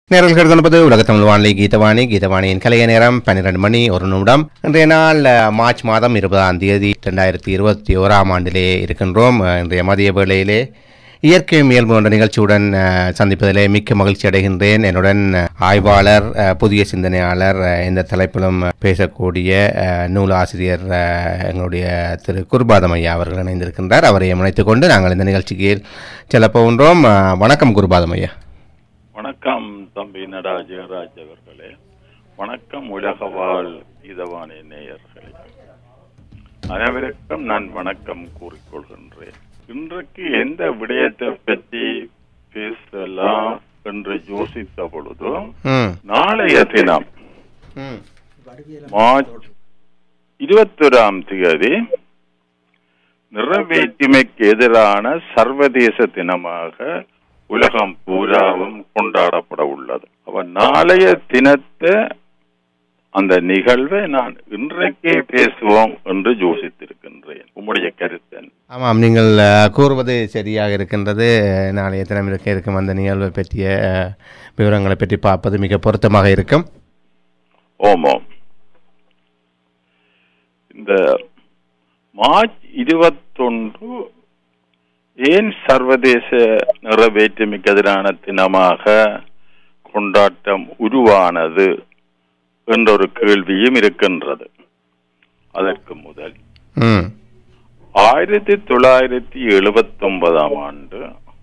நேரல்கள் கொண்டு உலக தமிழ் வானொலி கீதவாணி கீதவாணியின் கலைய நேரம் பன்னிரண்டு மணி ஒரு நிமிடம் இன்றைய நாள் அஹ், மார்ச் மாதம் இருபதாம் தேதி ரெண்டாயிரத்தி இருபத்தி ஓராம் ஆண்டிலே இருக்கின்றோம் அஹ், இன்றைய மதிய வேளையிலே இயற்கை இயல்பு என்ற நிகழ்ச்சியுடன் அஹ், சந்திப்பதிலே மிக்க மகிழ்ச்சி அடைகின்றேன் என்னுடன் அஹ், ஆய்வாளர் அஹ், புதிய சிந்தனையாளர் அஹ், இந்த தலைப்பிலும் அஹ், பேசக்கூடிய அஹ், நூலாசிரியர் அஹ், எங்களுடைய திரு குருபாதம் ஐயா அவர்கள் இணைந்திருக்கின்றார் அவரை முனைத்துக் கொண்டு நாங்கள் இந்த நிகழ்ச்சிக்கு செல்லப் போகின்றோம் அஹ், வணக்கம் குருபாதம் ஐயா வணக்கம் தம்பி நடராஜராஜ் அவர்களே வணக்கம் உலக வாழ் இதவானி நேயர்களே அனைவருக்கும் நான் வணக்கம் கூறிக்கொள்கின்றேன் இன்றைக்கு எந்த விடயத்தை பற்றி பேசலாம் என்று யோசித்த பொழுது ம் நாளைய தினம் ம் மார்ச் இருபத்தொராம் தேதி நிறைவேற்றுமைக்கு எதிரான சர்வதேச தினமாக உலகம் பூராவும் கொண்டாடப்பட உள்ளது அப்ப நாளைய தினத்தை அந்த நிகழ்வை நான் இன்றைக்கே பேசுவோம் என்று யோசித்திருக்கின்றேன் உம்முடைய கருத்தன் ஆமாம் நீங்கள் அஹ், கூறுவது சரியாக இருக்கின்றது நாளைய தினம் இருக்க இருக்கும் அந்த நிகழ்வை பற்றிய அஹ், விவரங்களை பற்றி பார்ப்பது மிக பொருத்தமாக இருக்கும் ஓமோம் இந்த மார்ச் இருபத்தொன்று ஏன் சர்வதேச நிறைவேற்றுமைக்கு எதிரான தினமாக கொண்டாட்டம் உருவானது என்ற ஒரு கேள்வியும் இருக்கின்றது அதற்கு முதல் ம் ஆயிரத்தி தொள்ளாயிரத்தி எழுபத்தி ஒன்பதாம் ஆண்டு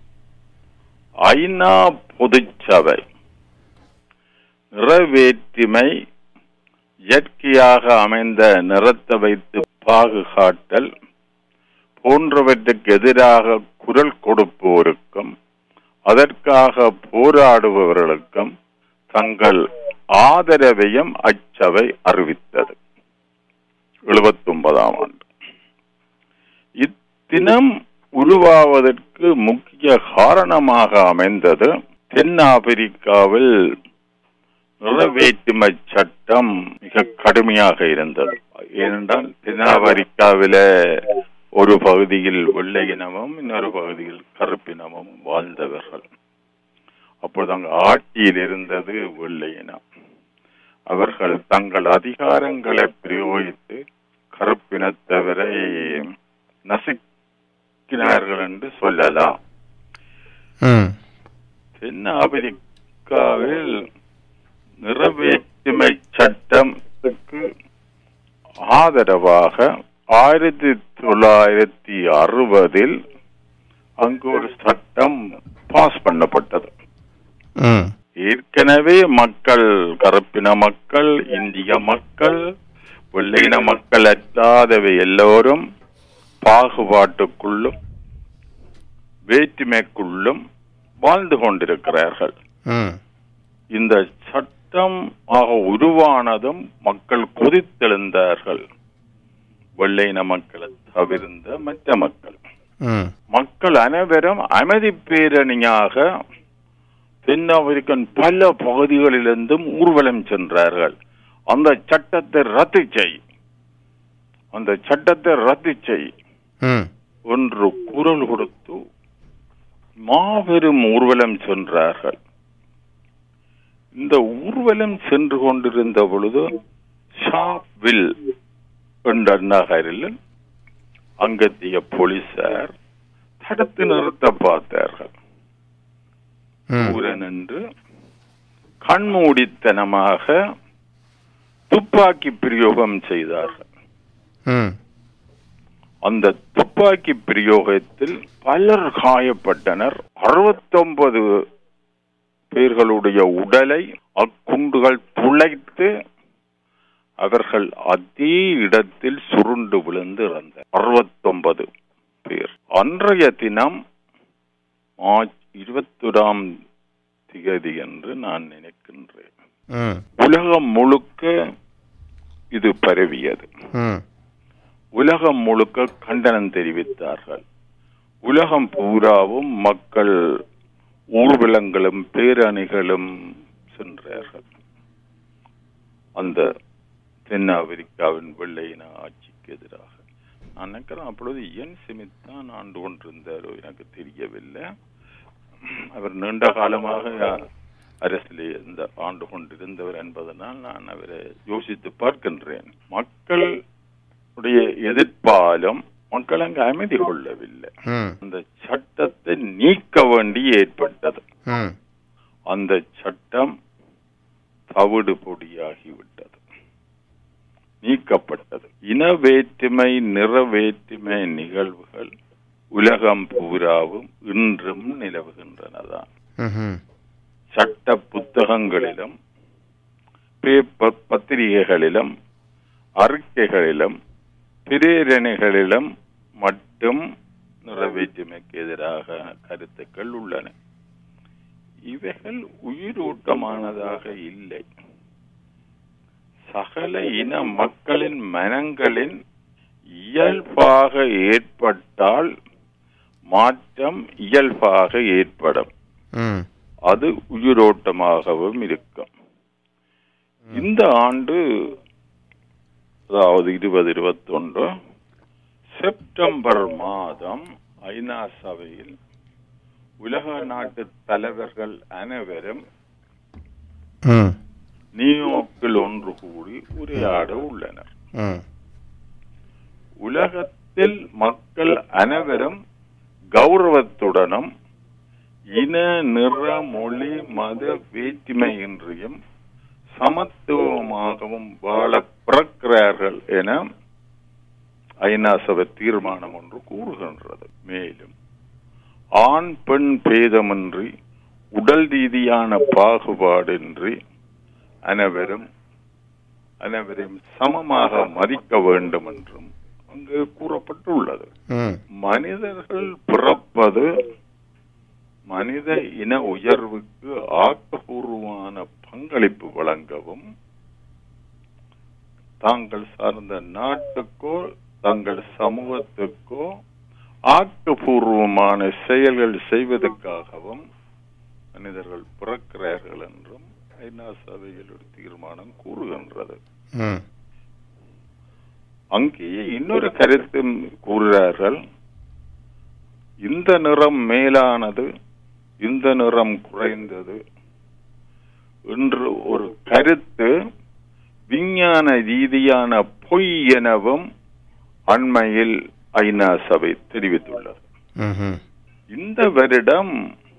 ஐநா பொதுச்சபை நிறைவேற்றுமை இயற்கையாக அமைந்த நிறத்தை வைத்து பாகுகாட்டல் போன்றவற்றுக்கு எதிராக குரல் கொடுப்போருக்கும் அதற்காக போராடுபவர்களுக்கும் தங்கள் ஆதரவையும் அச்சபை அறிவித்தது எழுபத்தி ஒன்பதாம் ஆண்டு இத்தினம் உருவாவதற்கு முக்கிய காரணமாக அமைந்தது தென்னாப்பிரிக்காவில் நிறைவேற்றுமை சட்டம் மிக கடுமையாக இருந்தது ஏனென்றால் தென்னாப்பிரிக்காவில ஒரு பகுதியில் வெள்ளை இனமும் இன்னொரு பகுதியில் கருப்பினமும் வாழ்ந்தவர்கள் அப்பொழுது அங்கு ஆட்சியில் இருந்தது வெள்ளை இனம் அவர்கள் தங்கள் அதிகாரங்களை பிரயோகித்து கருப்பினத்தவரை நசுக்கினார்கள் என்று சொல்லலாம் ம் தென்னாப்பிரிக்காவில் நிறைவேற்றுமை சட்டத்துக்கு ஆதரவாக ஆயிரத்தி தொள்ளாயிரத்தி அறுபதில் அங்கு ஒரு சட்டம் பாஸ் பண்ணப்பட்டது ம் ஏற்கனவே மக்கள் கருப்பின மக்கள் இந்திய மக்கள் வெள்ளையின மக்கள் அல்லாதவை எல்லோரும் பாகுபாட்டுக்குள்ளும் வேற்றுமைக்குள்ளும் வாழ்ந்து கொண்டிருக்கிறார்கள் ம் இந்த சட்டம் ஆக உருவானதும் மக்கள் கொதித்தெழுந்தார்கள் வெள்ளையின மக்களை தவிர்ந்த மற்ற மக்கள் ம் மக்கள் அனைவரும் அமைதி பேரணியாக தென்னாப்பிரிக்கன் பல பகுதிகளிலிருந்தும் ஊர்வலம் சென்றார்கள் அந்த சட்டத்தை ரத்து செய் அந்த சட்டத்தை ரத்து செய் ம் என்று குரல் கொடுத்து மாபெரும் ஊர்வலம் சென்றார்கள் இந்த ஊர்வலம் சென்று கொண்டிருந்த பொழுது ஷாப்வில் என்ற நகரில் அங்கத்திய போலீசார் தடுத்து நிறுத்த பார்த்தார்கள் ம் தூர நின்று கண்மூடித்தனமாக துப்பாக்கி பிரயோகம் செய்தார்கள் ம் அந்த துப்பாக்கி பிரயோகத்தில் பலர் காயப்பட்டனர் அறுபத்தொன்பது பேர்களுடைய உடலை அக்குண்டுகள் துளைத்து அவர்கள் அதே இடத்தில் சுருண்டு விழுந்து இறந்தார் அறுபத்தொன்பது பேர் அன்றைய தினம் மார்ச் இருபத்தொராம் திகதி என்று நான் நினைக்கின்றேன் ம் உலகம் முழுக்க இது பரவியது ம் உலகம் முழுக்க கண்டனம் தெரிவித்தார்கள் உலகம் பூராவும் மக்கள் ஊர்வலங்களும் பேரணிகளும் சென்றார்கள் அந்த தென்னாப்பிரிக்காவின் வெள்ளையின ஆட்சிக்கு எதிராக நான் நினைக்கிறேன் அப்பொழுது என் சிமித் தான் ஆண்டு கொண்டிருந்தாரோ எனக்கு தெரியவில்லை அவர் நீண்ட காலமாக அரசிலே இந்த ஆண்டு கொண்டிருந்தவர் என்பதனால் நான் அவரை யோசித்து பார்க்கின்றேன் மக்களுடைய எதிர்ப்பாலும் மக்கள் அங்கு அமைதி கொள்ளவில்லை ம் அந்த சட்டத்தை நீக்க வேண்டி ஏற்பட்டது ம் அந்த சட்டம் தவிடு பொடியாகிவிட்டது நீக்கப்பட்டது இன வேற்றுமை நிற வேற்றுமை நிகழ்வுகள் உலகம் பூராவும் இன்றும் நிலவுகின்றனதான் ம்ஹும். சட்ட புத்தகங்களிலும் பேப்பர் பத்திரிகைகளிலும் அறிக்கைகளிலும் பிரேரணைகளிலும் மட்டும் நிறைவேற்றுமைக்கு எதிராக கருத்துக்கள் உள்ளன இவைகள் உயிரோட்டமானதாக இல்லை சகல இன மக்களின் மனங்களின் இயல்பாக ஏற்பட்டால் மாற்றம் இயல்பாக ஏற்படும் ம் அது உயிரோட்டமாகவும் இருக்கும் இந்த ஆண்டு அதாவது இருபது இருபத்தொன்று செப்டம்பர் மாதம் ஐநா சபையில் உலக நாட்டு தலைவர்கள் அனைவரும் ம் நியூயார்க்கில் ஒன்று கூடி உரையாட உள்ளனர் ம் உலகத்தில் மக்கள் அனைவரும் கௌரவத்துடனும் இன நிற மொழி மத வேற்றுமையின்றியும் சமத்துவமாகவும் வாழ பிறக்கிறார்கள் என ஐநா சபை தீர்மானம் ஒன்று கூறுகின்றது மேலும் ஆண் பெண் பேதமின்றி உடல் ரீதியான பாகுபாடின்றி அனைவரும் அனைவரையும் சமமாக மதிக்க வேண்டும் என்றும் அங்கு கூறப்பட்டுள்ளது ம் மனிதர்கள் பிறப்பது மனித இன உயர்வுக்கு ஆக்கப்பூர்வமான பங்களிப்பு வழங்கவும் தாங்கள் சார்ந்த நாட்டுக்கோ தங்கள் சமூகத்துக்கோ ஆக்கப்பூர்வமான செயல்கள் செய்வதற்காகவும் மனிதர்கள் பிறக்கிறார்கள் என்றும் ஐநா சபையில் ஒரு தீர்மானம் கூறுகின்றது ம் அங்கே இன்னொரு கருத்தும் கூறுகிறார்கள் இந்த நிறம் மேலானது இந்த நிறம் குறைந்தது என்று ஒரு கருத்து விஞ்ஞான ரீதியான பொய் எனவும் அண்மையில் ஐநா சபை தெரிவித்துள்ளது ம்ஹும். இந்த வருடம்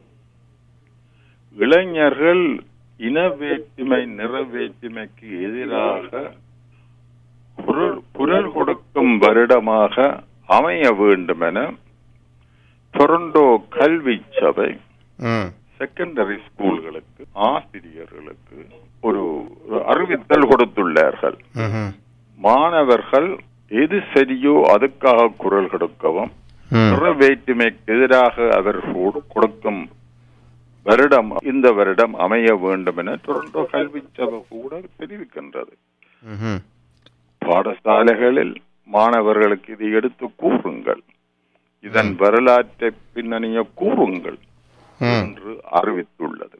இளைஞர்கள் இன வேற்றுமை நிற வேற்றுமைக்கு எதிராக குரல் குரல் கொடுக்கும் வருடமாக அமைய வேண்டும் என டொரண்டோ கல்வி சபை ம் செகண்டரி ஸ்கூல்களுக்கு ஆசிரியர்களுக்கு ஒரு ஒரு அறிவித்தல் கொடுத்துள்ளார்கள் ம்ஹும். மாணவர்கள் எது சரியோ அதுக்காக குரல் கொடுக்கவும் ம் நிற வேற்றுமைக்கு எதிராக அவர் கொடு- கொடுக்கும் வருடம் இந்த வருடம் அமைய வேண்டும் என டொரண்டோ கல்வி சபை கூட தெரிவிக்கின்றது ம்ஹும். பாடசாலைகளில் மாணவர்களுக்கு இதை எடுத்து கூறுங்கள் இதன் வரலாற்றை பின்னணிய கூறுங்கள் ம் என்று அறிவித்துள்ளது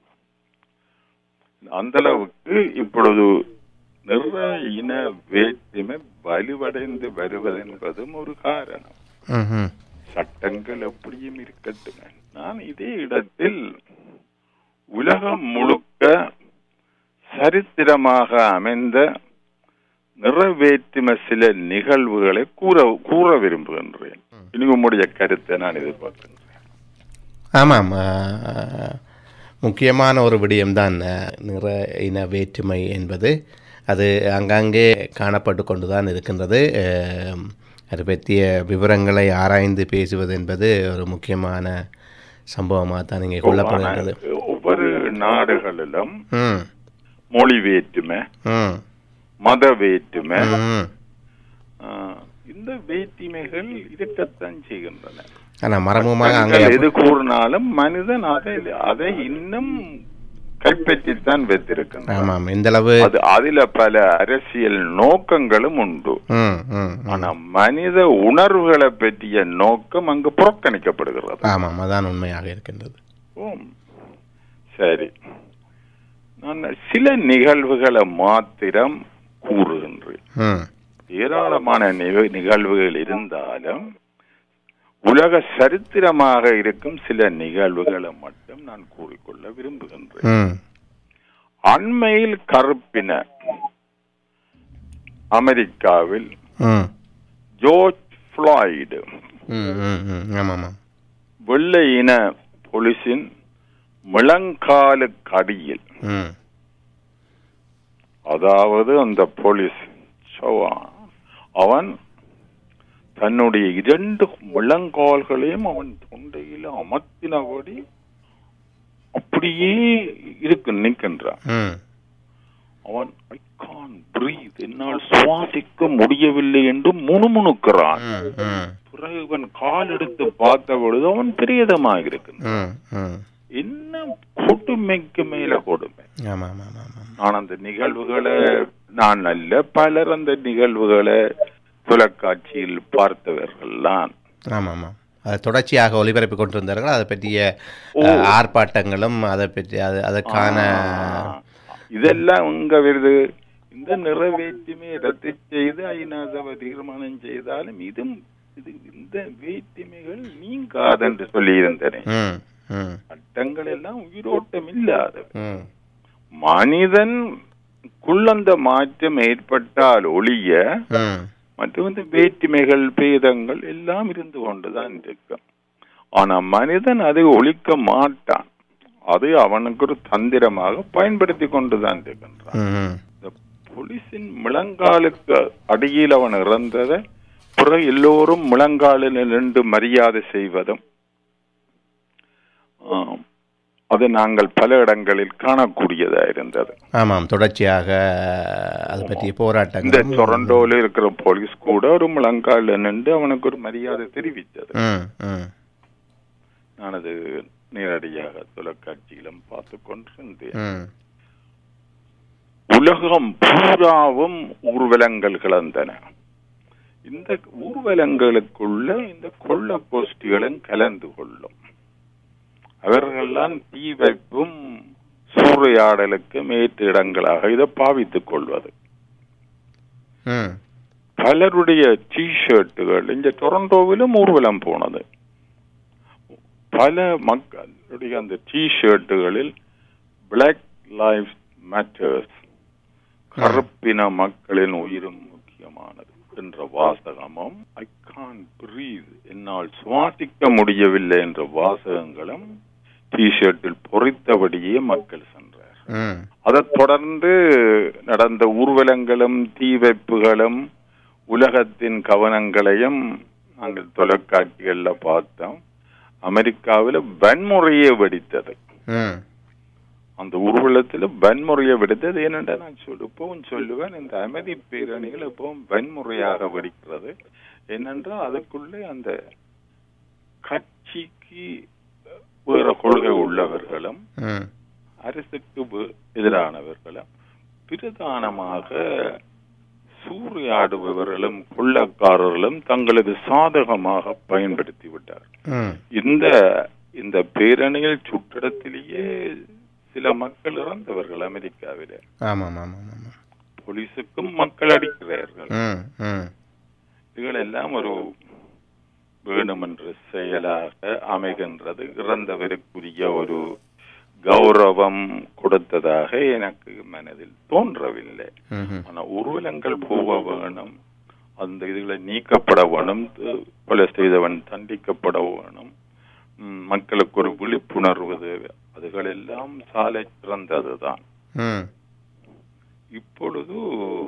அந்த அளவுக்கு இப்பொழுது நிற இன வேற்றுமை வலுவடைந்து வருவதென்பதும் ஒரு காரணம் ம்ஹும். சட்டங்கள் எப்படியும் இருக்கட்டும் நான் இதே இடத்தில் உலகம் முழுக்க சரித்திரமாக அமைந்த நிறைவேற்றும சில நிகழ்வுகளை கூற கூற விரும்புகின்றேன் இனி உம்முடைய கருத்தை நான் எதிர்பார்க்கின்றேன் ஆமாம் ஆ, முக்கியமான ஒரு விடயம்தான் ஆ, நிற இன வேற்றுமை என்பது அது அங்கங்கே காணப்பட்டு கொண்டு தான் இருக்கின்றது ஆம், அது பற்றிய விவரங்களை ஆராய்ந்து பேசுவது என்பது ஒரு முக்கியமான சம்பவமாக தான் இங்கே கொள்ளப்படுகின்றது ஒவ்வொரு நாடுகளிலும் ம் மொழி வேற்றுமை ம் மத வேற்றுமை ம் ஆ, இந்த வேற்றுமைகள் இருக்கத்தான் செய்கின்றன ஆனால் மறைமுகமாக அங்கே மக்கள் எது கூறினாலும் மனிதன் அதை அதை இன்னும் கைப்பற்றித்தான் வைத்திருக்கின்றான் ஆமாம் எந்த அளவு அது அதில பல அரசியல் நோக்கங்களும் உண்டு ம் ம் ம். ஆனா மனித உணர்வுகளை பற்றிய நோக்கம் அங்கு புறக்கணிக்கப்படுகிறது ஆமாம் அதான் உண்மையாக இருக்கின்றது ஓம். சரி நான் சில நிகழ்வுகளை மாத்திரம் கூறுகின்றேன் ம் ஏராளமான நிக- நிகழ்வுகள் இருந்தாலும் உலக சரித்திரமாக இருக்கும் சில நிகழ்வுகளை மட்டும் நான் கூறிக்கொள்ள விரும்புகின்றேன் ம் அண்மையில் கருப்பின அமெரிக்காவில் ம் ஜோர்ஜ் ஃப்ளாய்டு ம் ம் ம் ஆமாம் ஆமாம் வெள்ளை இன போலீஸின் முழங்காலுக்கு அடியில் ம் அதாவது அந்த போலீஸ் சவா- அவன் தன்னுடைய இரண்டு முழங்கால்களையும் அவன் தொண்டையில அமர்த்தினபடி அப்படியே இருக்கு நிற்கின்றான் ம் அவன் ஐ கான் பிரீத் என்னால் சுவாசிக்க முடியவில்லை என்று முணுமுணுக்கிறான் ம் ம் பிறகு இவன் கால் எடுத்து பார்த்த பொழுது அவன் பிரேதமாக இருக்கின்றான் ம் ம் என்ன கொடுமைக்கு மேல கொடுமை ஆமாம் ஆமாம் ஆமாம் நான் அந்த நிகழ்வுகளை நான் அல்ல பலர் அந்த நிகழ்வுகளை தொலைக்காட்சியில் பார்த்தவர்கள்தான் ஆமாம் ஆமாம் அது தொடர்ச்சியாக ஒளிபரப்பி கொண்டிருந்தார்கள் அதை பற்றிய ஓ. அஹ், ஆர்ப்பாட்டங்களும் அதை பற்றி அது அதற்கான ஆ, இதெல்லாம் உங்க விருது இந்த நிறைவேற்றுமே ரத்து செய்து ஐநா சபை தீர்மானம் செய்தாலும் இதும் இது இந்த வேற்றுமைகள் நீங்காதென்று சொல்லியிருந்தேன் ம் ம் சட்டங்கள் எல்லாம் உயிரோட்டம் இல்லாதவை ம் மனிதன் குள்ளந்த மாற்றம் ஏற்பட்டால் ஒழிய ம் மற்றும் இந்த வேற்றுமைகள் பேதங்கள் எல்லாம் இருந்து கொண்டுதான் இருக்கும் ஆனா மனிதன் அதை ஒழிக்க மாட்டான் அது அவனுக்கு ஒரு தந்திரமாக பயன்படுத்தி கொண்டுதான் இருக்கின்றான் ம் இந்த போலீஸின் முழங்காலுக்கு அடியில் அவன் இறந்ததை பிறகு எல்லோரும் முழங்காலில் நின்று மரியாதை செய்வதும் ஆம், அது நாங்கள் பல இடங்களில் காணக்கூடியதா இருந்தது ஆமாம் தொடர்ச்சியாக அது பற்றிய இந்த போராட்டங்கள் டொரண்டோல இருக்கிற போலீஸ் கூட ஒரு முழங்கால நின்று அவனுக்கு ஒரு மரியாதை தெரிவித்தது ம் ம் நான் அது நேரடியாக தொலைக்காட்சியிலும் பார்த்து கொண்டிருந்தேன் ம் உலகம் பூராவும் ஊர்வலங்கள் கிளந்தன இந்த ஊர்வலங்களுக்குள்ள இந்த கொள்ள கோஷ்டிகளும் கலந்து கொள்ளும் அவர்கள்லாம் தீ வைப்பும் சூறையாடலுக்கும் ஏற்ற இடங்களாக இதை பாவித்துக் கொள்வது ம் பலருடைய டி ஷர்ட்டுகள் இந்த டொரண்டோவிலும் ஊர்வலம் போனது பல மக்களுடைய அந்த டி ஷர்ட்டுகளில் பிளாக் லைஃப் மேட்டர்ஸ் கருப்பின மக்களின் உயிரும் முக்கியமானது என்ற வாசகமும் ஐ கான் பிரீத் என்னால் சுவாசிக்க முடியவில்லை என்ற வாசகங்களும் டி ஷர்ட்டில் பொறித்தபடியே மக்கள் சென்றார் ம் அதைத் தொடர்ந்து நடந்த ஊர்வலங்களும் தீ வைப்புகளும் உலகத்தின் கவனங்களையும் நாங்கள் தொலைக்காட்சிகள்ல பார்த்தோம் அமெரிக்காவில் வன்முறையே வெடித்தது ம் அந்த ஊர்வலத்தில் வன்முறையை வெடித்தது ஏனென்றா நான் சொல் இப்பவும் சொல்லுவேன் இந்த அமைதி பேரணிகள் எப்பவும் வன்முறையாக வெடிக்கிறது ஏனென்றால் அதுக்குள்ளே அந்த கட்சிக்கு வேற கொள்கை உள்ளவர்களும் ம் அரசுக்கு வு- எதிரானவர்களும் பிரதானமாக சூறையாடுபவர்களும் கொள்ளக்காரர்களும் தங்களுக்கு சாதகமாக பயன்படுத்தி விட்டார் ம் இந்த இந்த பேரணியில் சுற்றிடத்திலேயே சில மக்கள் இறந்தவர்கள் அமெரிக்காவிலே ஆமாம் ஆமாம் ஆமாம் போலீஸுக்கும் மக்கள் அடிக்கிறார்கள் ம் ம் இதுகளெல்லாம் ஒரு வேணுமென்ற செயலாக அமைகின்றது இறந்தவருக்குரிய ஒரு கௌரவம் கொடுத்ததாக எனக்கு மனதில் தோன்றவில்லை ம் ஆனா ஊர்வலங்கள் போக வேணும் அந்த இதுகளை நீக்கப்பட வேணும் து- கொலை செய்தவன் தண்டிக்கப்பட வேணும் ம், மக்களுக்கு ஒரு விழிப்புணர்வு தேவை அதுகளெல்லாம் சாலை சிறந்ததுதான் ம் இப்பொழுது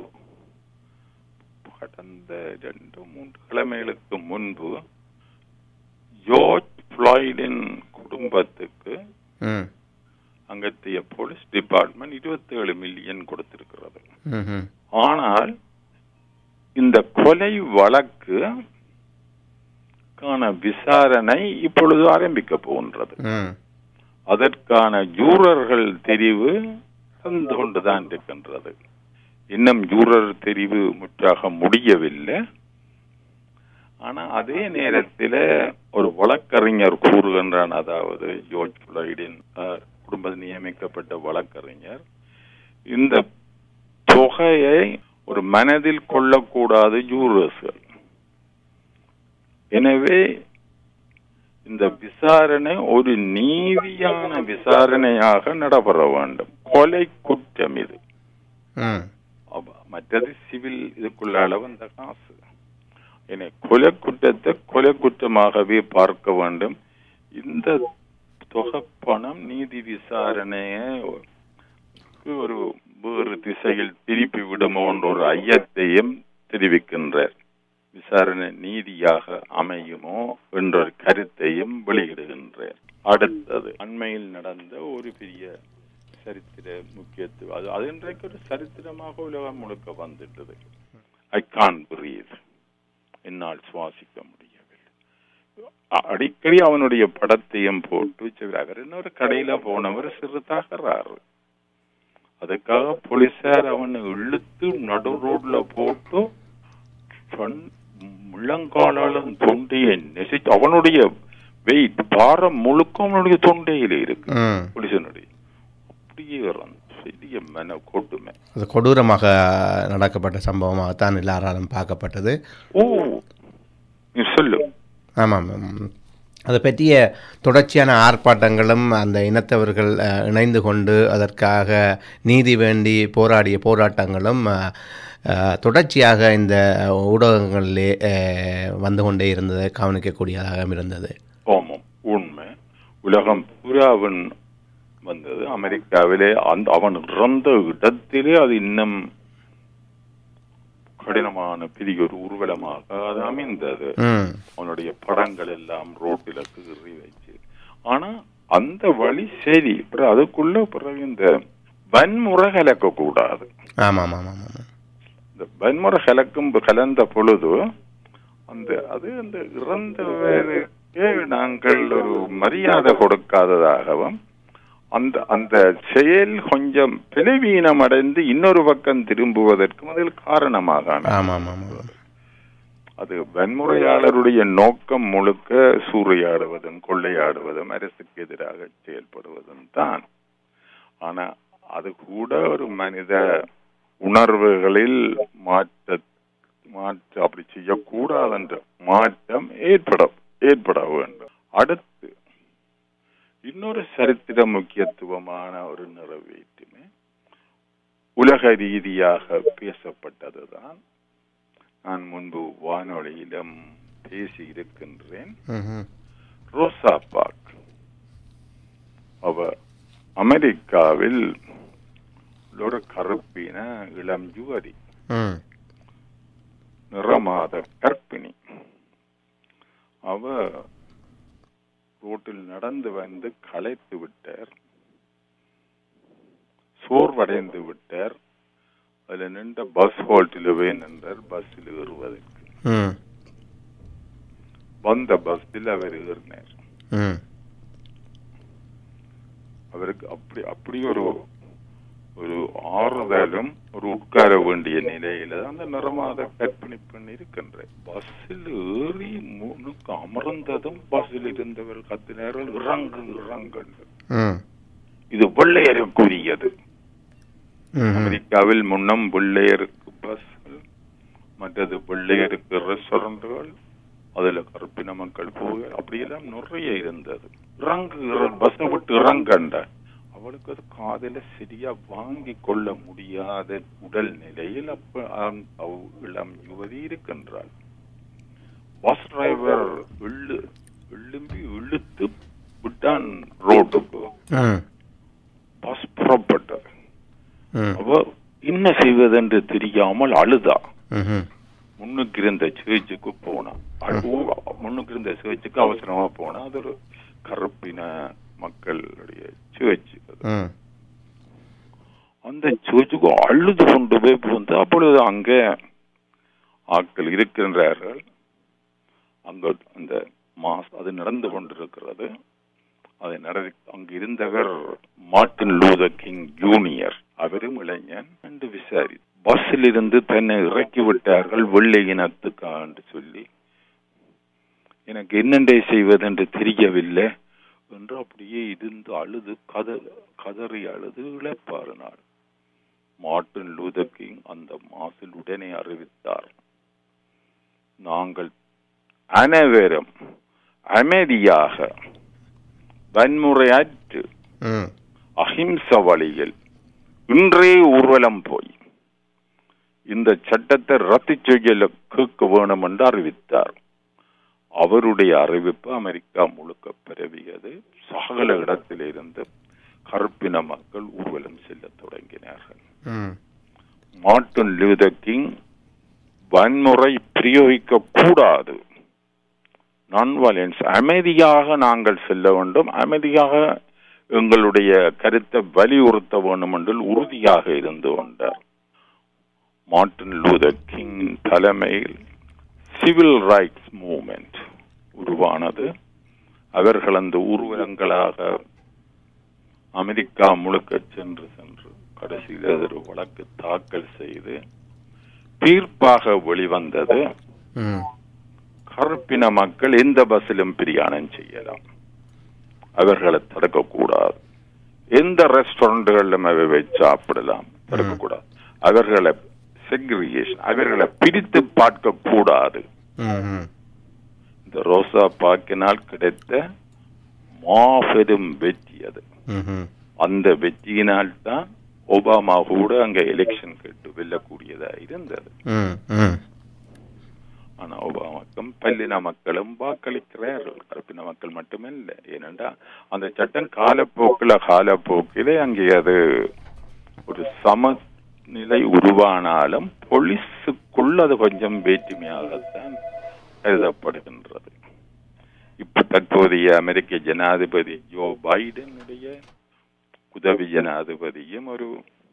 கடந்த ரெண்டு மூன்று கிழமைகளுக்கு முன்பு ஜோர்ஜ் ஃப்ளாய்டின் குடும்பத்துக்கு ம் அங்கத்திய போலீஸ் டிபார்ட்மெண்ட் 27 மில்லியன் கொடுத்திருக்கிறது ம் ம் ஆனால் இந்த கொலை வழக்கு கான விசாரணை இப்பொழுது ஆரம்பிக்க போகின்றது ம் அதற்கான ஜூரர்கள் தெரிவு நடந்து கொண்டுதான் இருக்கின்றது இன்னும் ஜூரர் தெரிவு முற்றாக முடியவில்லை ஆனா அதே நேரத்தில் ஒரு வழக்கறிஞர் கூறுகின்றான் அதாவது ஜோர்ஜ் புளைடின் குடும்பத்தில் நியமிக்கப்பட்ட வழக்கறிஞர் இந்த தொகையை ஒரு மனதில் கொள்ளக்கூடாது ஜூரர்ஸ்கள் எனவே இந்த விசாரணை ஒரு நீதியான விசாரணையாக நடைபெற வேண்டும் கொலை குற்றம் இது ம் அப்ப மற்றது சிவில் இதுக்குள்ளால வந்த காசு என்னை கொலை குற்றத்தை கொலை குற்றமாகவே பார்க்க வேண்டும் இந்த தொகை பணம் நீதி விசாரணையை ஒரு வேறு திசையில் திருப்பி விடுமோ என்ற ஒரு ஐயத்தையும் தெரிவிக்கின்றார் விசாரணை நீதியாக அமையுமோ என்ற ஒரு கருத்தையும் வெளியிடுகின்றார் அடுத்தது அண்மையில் நடந்த ஒரு பெரிய சரித்திர முக்கியத்துவம் அது அது இன்றைக்கு ஒரு சரித்திரமாக உலகம் முழுக்க வந்துட்டது ஐ கான் பிரீத் என்னால் சுவாசிக்க முடியவில்லை அ- அடிக்கடி அவனுடைய படத்தையும் போட்டு சரி, அவர் இன்னொரு கடையில போனவர் சிறுதாகிறாரு அதுக்காக போலீசார் அவனை இழுத்து நடு ரோட்ல போட்டு சொன்- முழங்காலாலும் தொண்டையை நெசிச்சு அவனுடைய வெயிட் பாரம் முழுக்க அவனுடைய தொண்டையில இருக்கு ம் போலீசனுடைய அப்படியே இறந்து பெரிய மன கொடுமை அது கொடூரமாக நடக்கப்பட்ட சம்பவமாகத்தான் எல்லாராலும் பார்க்கப்பட்டது ஓ நீ சொல்லு ஆமாம் ஆமாம். அதை பற்றிய தொடர்ச்சியான ஆர்ப்பாட்டங்களும் அந்த இனத்தவர்கள் அஹ், இணைந்து கொண்டு அதற்காக நீதி வேண்டி போராடிய போராட்டங்களும் அஹ், அஹ், தொடர்ச்சியாக இந்த ஊடகங்களிலே அஹ், வந்து கொண்டே இருந்ததை கவனிக்கக்கூடியதாக இருந்தது ஆமாம் உண்மை உலகம் பூராவன் வந்தது அமெரிக்காவிலே அந்த அவன் இறந்த இடத்திலே அது இன்னும் கடினமான பெரிய ஒரு ஊர்வலமாக அது அமைந்தது ம் அவனுடைய படங்கள் எல்லாம் ரோட்டில கீறி வச்சு ஆனா அந்த வழி சரி அப்புறம் அதுக்குள்ள பிறகு இந்த வன்முறை கலக்க கூடாது ஆமாம் ஆமாம் ஆமாம் இந்த வன்முறை கலக்கும் கலந்த பொழுது அந்த அது அந்த இறந்தவருக்கே நாங்கள் ஒரு மரியாதை கொடுக்காததாகவும் அந்த அந்த செயல் கொஞ்சம் பிளவீனம் அடைந்து இன்னொரு பக்கம் திரும்புவதற்கும் அதில் காரணமாக அமைந்தது. ஆமாம் ஆமாம் அது வன்முறையாளருடைய நோக்கம் முழுக்க சூறையாடுவதும் கொள்ளையாடுவதும் அரசுக்கு எதிராக செயல்படுவதும் தான் ஆனா அது கூட ஒரு மனித உணர்வுகளில் மாற்ற மாற்ற அப்படி செய்யக்கூடாது என்ற மாற்றம் ஏற்பட ஏற்பட வேண்டும் அடுத்து இன்னொரு சரித்திர முக்கியத்துவமான ஒரு நிறைவேற்றுமே உலக ரீதியாக பேசப்பட்டதுதான் நான் முன்பு வானொலியிலும் பேசி இருக்கின்றேன் ம்ஹும். ரோசா பார்க் அவ அமெரிக்காவில் ஒரு கருப்பின இளம் யுவதி ம் நிறமாத கற்பிணி அவ ரோட்டில் நடந்து வந்து களைத்து விட்டார் சோர்வடைந்து விட்டார் அதுல நின்ற பஸ் ஹோல்ட்டில் போய் நின்றார் பஸ்ஸில் ஏறுவதற்கு ம் வந்த பஸ்ஸில் அவர் ஏறினார் ம் அவருக்கு அப்படி அப்படி ஒரு ஒரு ஆறுதலும் ஒரு உட்கார வேண்டிய நிலையில அந்த நிறமாத கற்பிணி பெண் இருக்கின்ற பஸ்ஸில் ஏறி முன்னுக்கு அமர்ந்ததும் பஸ்ஸில் இருந்தவர் கத்தினார்கள் இறங்கு இறங்கு ம் இது வெள்ளையருக்குரியது ம் அமெரிக்காவில் முன்னம் வெள்ளையருக்கு பஸ்கள் மற்றது வெள்ளையருக்கு ரெஸ்டாரண்ட்டுகள் அதுல கருப்பின மக்கள் போக அப்படியெல்லாம் நிறைய இருந்தது இறங்கு பஸ்ஸை விட்டு இறங்கண்ட அவளுக்கு அது காதல சரியா வாங்கி கொள்ள முடியாத உடல் நிலையில் அப்ப அந்த அவ் இளம் யுவதி இருக்கின்றாள் பஸ் டிரைவர் இழு இழும்பி இழுத்து விட்டான் ரோட்டுக்கு ம் பஸ் புறப்பட்டது ம் அவ என்ன செய்வதென்று தெரியாமல் அழுதா ம்ஹும். முன்னுக்கு இருந்த சேர்ச்சுக்கு போனா அழு- முன்னுக்கு இருந்த சேர்ச்சுக்கு அவசரமா போனா அது ஒரு கருப்பின மக்களுடைய சேர்ச் ம் அந்த சேர்ச்சுக்கு அழுது கொண்டு போய் புகுந்து அப்பொழுது அங்கே ஆட்கள் இருக்கின்றார்கள் அங்க அந்த மாஸ் அது நடந்து கொண்டிருக்கிறது அதை நடத்தி அங்கு இருந்தவர் மார்ட்டின் லூதர் கிங் ஜூனியர் அவரும் இளைஞன் என்று விசாரி பஸ்ஸில் இருந்து தன்னை இறக்கி விட்டார்கள் வெள்ளை இனத்துக்கா என்று சொல்லி எனக்கு என்னென்றை செய்வதென்று தெரியவில்லை என்று அப்படியே இருந்து அழுது கத கதறி அழுது இழப்பாறினாள் மார்ட்டின் லூதர் கிங் அந்த மாசில் உடனே அறிவித்தார் நாங்கள் அனைவரும் அமைதியாக வன்முறையற்று ம் அஹிம்ச வழியில் இன்றே ஊர்வலம் போய் இந்த சட்டத்தை ரத்து செய்ய கேட்க வேணும் என்று அறிவித்தார் அவருடைய அறிவிப்பு அமெரிக்கா முழுக்க பரவியது சகல இடத்திலிருந்து கருப்பின மக்கள் ஊர்வலம் செல்ல தொடங்கினார்கள் ம் மார்ட்டின் லூதர் கிங் வன்முறை பிரயோகிக்க கூடாது நான் வயலன்ஸ் அமைதியாக நாங்கள் செல்ல வேண்டும் அமைதியாக எங்களுடைய கருத்தை வலியுறுத்த வேண்டும் என்று உறுதியாக இருந்து கொண்டார் மார்ட்டின் லூதர் கிங் தலைமையில் சிவில் ரைட்ஸ் மூவ்மெண்ட் உருவானது அவர்கள் அந்த ஊர்வலங்களாக அமெரிக்கா முழுக்க சென்று சென்று கடைசியில் அது ஒரு வழக்கு தாக்கல் செய்து தீர்ப்பாக வெளிவந்தது ம் கருப்பின மக்கள் எந்த பஸ்ஸிலும் பிரயாணம் செய்யலாம் அவர்களை தடுக்கக்கூடாது எந்த ரெஸ்டாரண்ட்களிலும் அவை வச்சு சாப்பிடலாம் தடுக்கக்கூடாது அவர்களை செக்ரிகேஷன் அவர்களை பிரித்து பார்க்க கூடாது ம் ம் இந்த ரோசா பாக்கினால் கிடைத்த மாபெரும் வெற்றி அது ம்ஹும். அந்த வெற்றியினால் தான் ஒபாமா கூட அங்க எலெக்ஷன் கேட்டு வெல்லக்கூடியதா இருந்தது ம் ம் ஆனா ஒபாமாக்கும் பல்லின மக்களும் வாக்களிக்கிறார்கள் கருப்பின மக்கள் மட்டுமில்லை ஏனென்றா அந்த சட்டம் காலப்போக்கில காலப்போக்கிலே அங்கே அது ஒரு சமநிலை உருவானாலும் போலீஸுக்குள் அது கொஞ்சம் வேற்றுமையாகத்தான் கருதப்படுகின்றது இப்ப தற்போதைய அமெரிக்க ஜனாதிபதி ஜோ பைடனுடைய உதவி ஜனாதிபதியும் ஒரு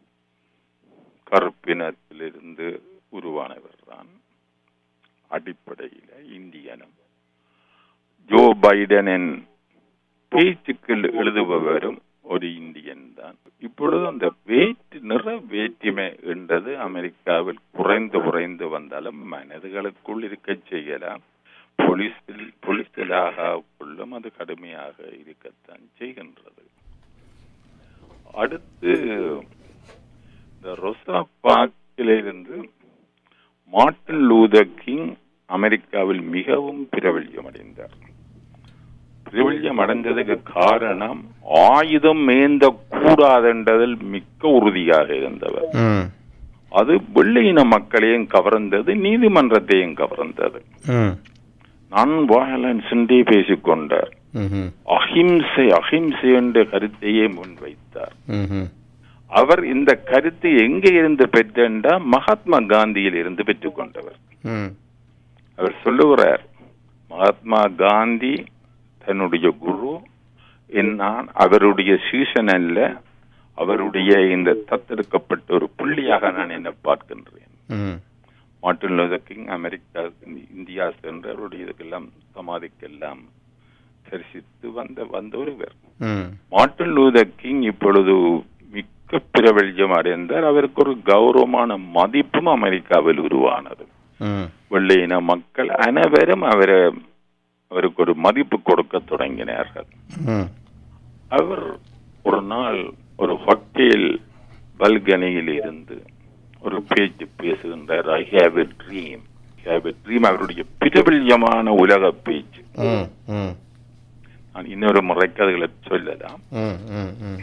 கருப்பினத்திலிருந்து உருவானவர் தான் அடிப்படையில இந்தியனும் ஜோ பைடனின் பேச்சுக்கள் எழுதுபவரும் ஒரு இந்தியன் தான் இப்பொழுது அந்த வேற்று நிற வேற்றுமை என்றது அமெரிக்காவில் குறைந்து குறைந்து வந்தாலும் மனதுகளுக்குள் இருக்க செய்யலாம் போலீஸில் போலீஸிலாக உள்ளும் அது கடுமையாக இருக்கத்தான் செய்கின்றது அடுத்து இந்த ரொசா பார்க்கிலிருந்து மார்ட்டின் லூதர் கிங் அமெரிக்காவில் மிகவும் பிரபல்யம் அடைந்தார் பிரபல்யம் அடைந்ததுக்கு காரணம் ஆயுதம் மேந்த கூடாதென்றதில் மிக்க உறுதியாக இருந்தவர் ம் அது வெள்ளையின மக்களையும் கவர்ந்தது நீதிமன்றத்தையும் கவர்ந்தது ம் நான் வயலன்ஸ் என்றே பேசிக்கொண்டார் ம்ஹும். அஹிம்சை அஹிம்சை என்ற கருத்தையே முன்வைத்தார் ம்ஹும். அவர் இந்த கருத்தை எங்கே இருந்து பெற்றா மகாத்மா காந்தியில் இருந்து பெற்றுக்கொண்டவர் ம் அவர் சொல்லுகிறார் மகாத்மா காந்தி தன்னுடைய குரு என் நான் அவருடைய சீசன் அல்ல அவருடைய இந்த தத்தெடுக்கப்பட்ட ஒரு புள்ளியாக நான் என்ன பார்க்கின்றேன் ம் Martin Luther King America India சென்று அவருடைய இதுக்கெல்லாம் சமாதிக்கெல்லாம் தரிசித்து வந்த வந்த ஒருவர் ம் மார்ட்டின் லூதர் கிங் இப்பொழுது மிக்க பிரபல்யம் அடைந்தார் அவருக்கு ஒரு கௌரவமான மதிப்பும் அமெரிக்காவில் உருவானது ம் வெள்ளையின மக்கள் அனைவரும் அவரை அவருக்கு ஒரு மதிப்பு கொடுக்க தொடங்கினார்கள் ம் அவர் ஒரு நாள் ஒரு ஹோட்டல் பல்கனியில் இருந்து ஒரு பேச்சு பேசுகின்றார் I have a dream have a dream அவருடைய பிரபல்யமான உலக பேச்சு ம் ம் நான் இன்னொரு முறைக்கு அதுகளை சொல்லலாம் ம் ம் ம்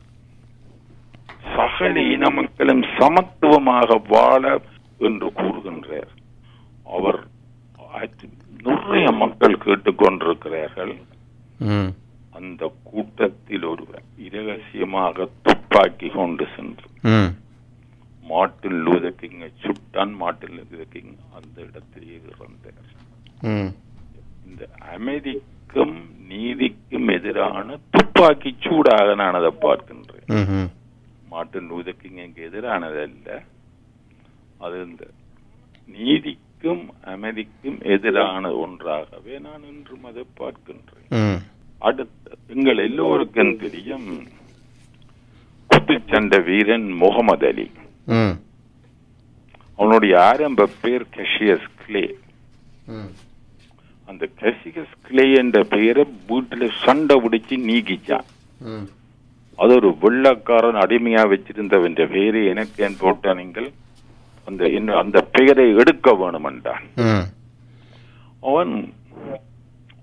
சகல இன மக்களும் சமத்துவமாக வாழ என்று கூறுகின்றார் அவர் ஆயிரத்தி- நிறைய மக்கள் கேட்டுக்கொண்டிருக்கிறார்கள் ம் அந்த கூட்டத்தில் ஒருவர் இரகசியமாக துப்பாக்கி கொண்டு சென்று ம் மார்ட்டின் லூதர் கிங்கை சுட்டான் மார்ட்டின் லூதர் கிங் அந்த இடத்திலேயே இறந்தார் ம் இந்த அமைதிக்கும் நீதிக்கும் எதிரான துப்பாக்கி சூடாக நான் அதை பார்க்கின்றேன் ம்ஹும். மார்ட்டின் லூதர் கிங்குக்கு எதிரானது அல்ல அது இந்த நீதிக்கும் அமைதிக்கும் எதிரான ஒன்றாகவே நான் இன்றும் அதை பார்க்கின்றேன் ம் அடுத்த எங்கள் எல்லோருக்கும் தெரியும் குத்துச்சண்டை வீரன் முகமது அலி ம் அவனுடைய ஆரம்ப பேர் கஷியஸ் கிளே ம் அந்த கஷியஸ் கிளே என்ற பெயரை வீட்டுல சண்டை பிடிச்சு நீக்கிச்சான் ம் அது ஒரு வெள்ளக்காரன் அடிமையா வச்சிருந்தவன் பெயரை எனக்கு ஏன் போட்ட நீங்கள் அந்த என்ன அந்த பெயரை எடுக்க வேணும் என்றான் ம் அவன்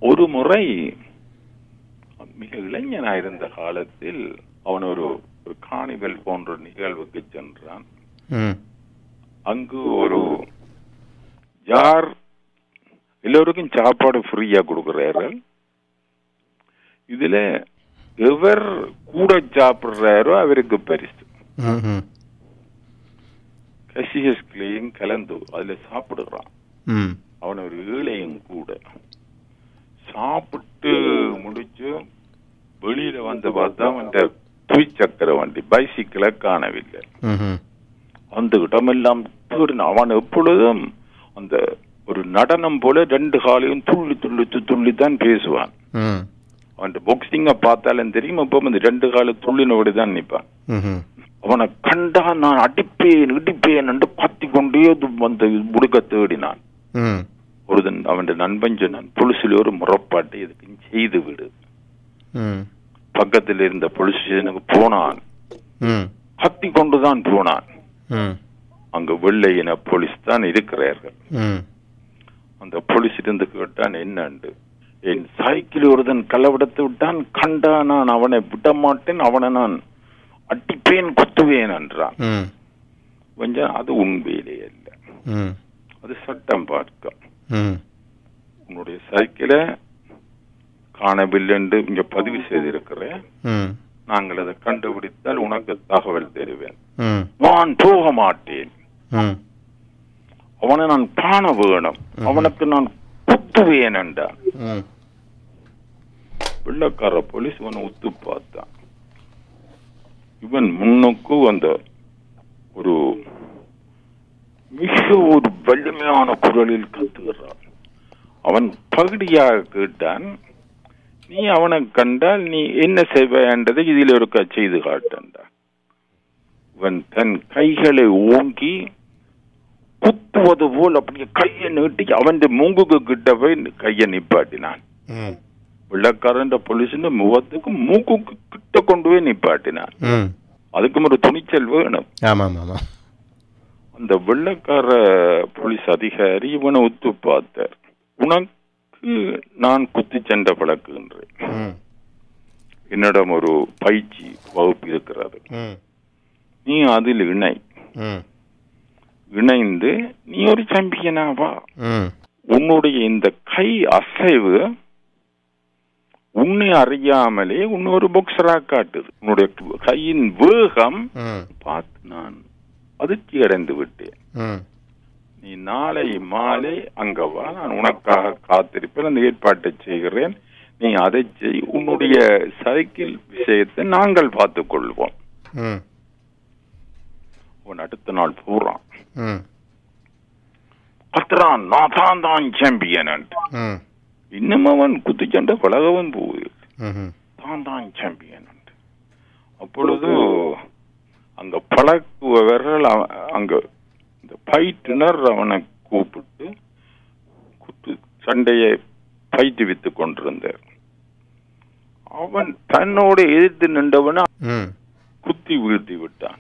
ஒரு முறை மிக இளைஞனாயிருந்த காலத்தில் அவன் ஒரு ஒரு காணிவல் போன்ற நிகழ்வுக்கு சென்றான் ம் அங்கு ஒரு யார் எல்லோருக்கும் சாப்பாடு ஃப்ரீயா கொடுக்கிறார்கள் இதுல எவர் கூட சாப்பிடுறாரோ அவருக்கு பரிசு ம் ம் கசியஸ்களையும் கலந்து அதுல சாப்பிடுறான் ம் அவன் ஒரு ஏழையும் கூட சாப்பிட்டு முடிச்சு வெளியில வந்து பார்த்தா அவன் துவிச்சக்கர வண்டி பைசிக்கிளை காணவில்லை ம் அந்த இடமெல்லாம் தேடினான். அவன் எப்பொழுதும் அந்த ஒரு நடனம் போல ரெண்டு காலையும் துள்ளி துள்ளி து- துள்ளி தான் பேசுவான் ம் அவன் பாக்ஸிங்க பார்த்தாலும் தெரியும் அப்போ இந்த ரெண்டு கால துள்ளினோடு தான் நிற்பான் ம் அவனை கண்டா நான் அடிப்பேன் இடிப்பேன் என்று கத்தி கொண்டே அது அந்த முடுக்க தேடினான் ம் ஒருதன் அவன் நண்பன் சொன்னான் புலிசில் ஒரு முறப்பாட்டை இதுக்கு செய்து விடு ம் பக்கத்தில் இருந்த போலீஸ் ஸ்டேஷனுக்கு போனான் ம் கத்தி கொண்டுதான் போனான் ம் அங்கு வெள்ளை இன போலீஸ் தான் இருக்கிறார்கள் ம் அந்த போலீஸ் இருந்து கேட்டான் என்னண்டு என் சைக்கிள் ஒருதன் களவிடத்து விட்டான் கண்டா நான் அவனை விட மாட்டேன் அவனை நான் அடிப்பேன் குத்துவேன் என்றான் ம் கொஞ்சம் அது உண்மையிலே அல்ல ம் அது சட்டம் பார்க்கும் ம் உன்னுடைய சைக்கிளை காணவில்லை என்று இங்க பதிவு செய்திருக்கிறேன் ம் நாங்கள் அதை கண்டுபிடித்தால் உனக்கு தகவல் தருவேன் ம் நான் போக மாட்டேன் ம் அவனை நான் காண வேணும் அவனுக்கு நான் குத்துவேன் என்றான் ம் வெள்ளக்கார போலீஸ் இவனை உத்து பார்த்தான் இவன் முன்னுக்கு அந்த ஒரு மிக ஒரு வலிமையான குரலில் கத்துகிறான் அவன் பகுதியாக கேட்டான் நீ அவனை கண்டால் நீ என்ன செய்வாயன்றதை இதில் இருக்க செய்து காட்டண்டா இவன் தன் கைகளை ஓங்கி குத்துவது போல் அப்படியே கையை நீட்டி அவன் மூங்குக்கு கிட்ட போய் கையை நிப்பாட்டினான் ம் வெள்ளக்காரன் போலீஸின் முகத்துக்கு மூக்கு கிட்ட கொண்டு போய் நிப்பாட்டினான் ம் அதுக்கும் ஒரு துணிச்சல் வேணும் ஆமாம் ஆமாம் அந்த வெள்ளக்கார போலீஸ் அதிகாரி இவனை உத்து பார்த்தார் உனக்கு நான் குத்தி சண்டை பழக்குகின்றேன் ம் என்னிடம் ஒரு பயிற்சி வகுப்பு இருக்கிறது ம் நீ அதில் இணை ம் இணைந்து நீ ஒரு சாம்பியனாவா ம் உன்னுடைய இந்த கை அசைவு உன்னை அறியாமலே உன்னை ஒரு பாக்ஸரா காட்டுது உன்னுடைய கையின் வேகம் ம் பார்த்து நான் அதிர்ச்சி அடைந்து விட்டேன் ம் நீ நாளை மாலை அங்க வா நான் உனக்காக காத்திருப்பேன் அந்த ஏற்பாட்டை செய்கிறேன் நீ அதை செய் உன்னுடைய சைக்கிள் விஷயத்தை நாங்கள் பார்த்துக் கொள்வோம் ம் அவன் அடுத்த நாள் போறான் ம் கத்துறான் நான் தான் தான் சாம்பியன் ம் இன்னும் அவன் குத்துச்சண்டை பழகவும் போகுது ம் தான் தான் சாம்பியன் அப்பொழுது அங்க பழக்குபவர்கள் அவ- அங்க இந்த பயிற்றுனர் அவனை கூப்பிட்டு குத்து சண்டையை பயிற்றுவித்துக் கொண்டிருந்தார் அவன் தன்னோடு எதிர்த்து நின்றவனை ம் குத்தி வீழ்த்தி விட்டான்